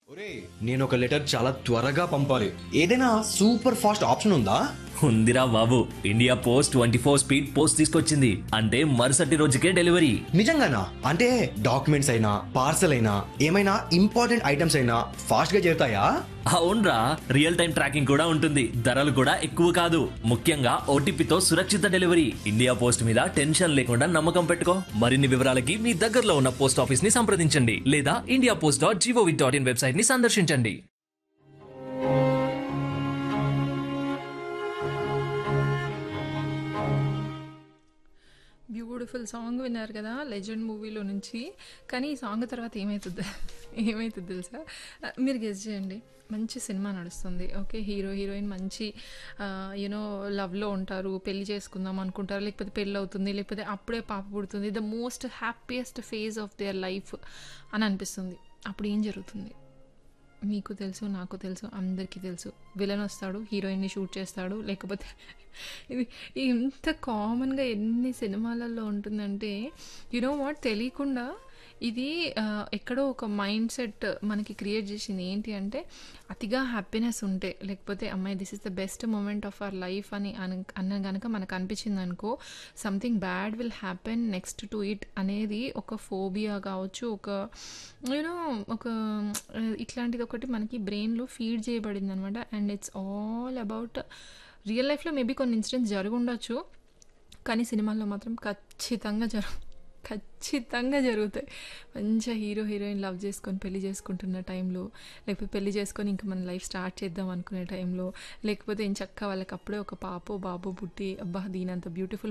ఒరే నేను ఒక లెటర్ చాలా త్వరగా పంపాలి ఏదైనా సూపర్ ఫాస్ట్ ఆప్షన్ ఉందా ఉందిరా బాబు India post twenty four speed post తీసుకొచ్చింది అంటే మరుసటి రోజుకే డెలివరీ నిజంగానా అంటే డాక్యుమెంట్స్ అయినా పార్సల్ అయినా ఏమైనా ఇంపార్టెంట్ ఐటమ్స్ అయినా ఫాస్ట్ గా చేరుతాయా అవునరా రియల్ టైం ట్రాకింగ్ కూడా ఉంటుంది ధరలు కూడా ఎక్కువ కాదు ముఖ్యంగా ఓటీపీతో సురక్షిత డెలివరీ ఇండియా పోస్ట్ మీద టెన్షన్ లేకుండా నమ్మకం పెట్టుకో మరిన్ని వివరాలకి మీ దగ్గరలో ఉన్న పోస్ట్ ఆఫీస్ ని సంప్రదించండి లేదా India post dot gov dot in website ని సందర్శించండి బ్యూటిఫుల్ సాంగ్ విన్నారు కదా లెజెండ్ మూవీలో నుంచి కానీ ఈ సాంగ్ తర్వాత ఏమవుతుంది ఏమవుతుంది తెలుసా ఆ, మీరు గెస్ చేయండి మంచి సినిమా నడుస్తుంది ఓకే హీరో హీరోయిన్ మంచి యూనో లవ్లో ఉంటారు పెళ్లి చేసుకుందాం అనుకుంటారు లేకపోతే పెళ్ళి అవుతుంది లేకపోతే అప్పుడే పాప పుడుతుంది the most happiest phase of their life అని అనిపిస్తుంది అప్పుడు ఏం జరుగుతుంది మీకు తెలుసు నాకు తెలుసు అందరికీ తెలుసు విలన్ వస్తాడు హీరోయిన్ని షూట్ చేస్తాడు లేకపోతే ఇది ఇంత కామన్గా ఎన్ని సినిమాలలో ఉంటుందంటే యునో వాట్ తెలియకుండా ఇది ఆ, ఎక్కడో ఒక మైండ్ సెట్ మనకి క్రియేట్ చేసింది ఏంటి అంటే అతిగా హ్యాపీనెస్ ఉంటే లేకపోతే అమ్మాయి this is the best moment of our life అని అన- అన్న కనుక మనకు అనిపించింది అనుకో something bad will happen next to it అనేది ఒక ఫోబియా కావచ్చు ఒక యూనో ఒక ఆ, ఇట్లాంటిది ఒకటి మనకి బ్రెయిన్లో ఫీడ్ చేయబడింది అనమాట and it's all about real లైఫ్లో మేబీ కొన్ని ఇన్సిడెంట్స్ జరిగి ఉండొచ్చు కానీ సినిమాల్లో మాత్రం ఖచ్చితంగా జరుగు ఖచ్చితంగా జరుగుతాయి మంచిగా హీరో హీరోయిన్ లవ్ చేసుకొని పెళ్లి చేసుకుంటున్న టైంలో లేకపోతే పెళ్లి చేసుకొని ఇంకా మన లైఫ్ స్టార్ట్ చేద్దాం అనుకునే టైంలో లేకపోతే ఏం చక్క వాళ్ళకి అప్పుడే ఒక పాపో బాబో పుట్టి అబ్బా దీనంత బ్యూటిఫుల్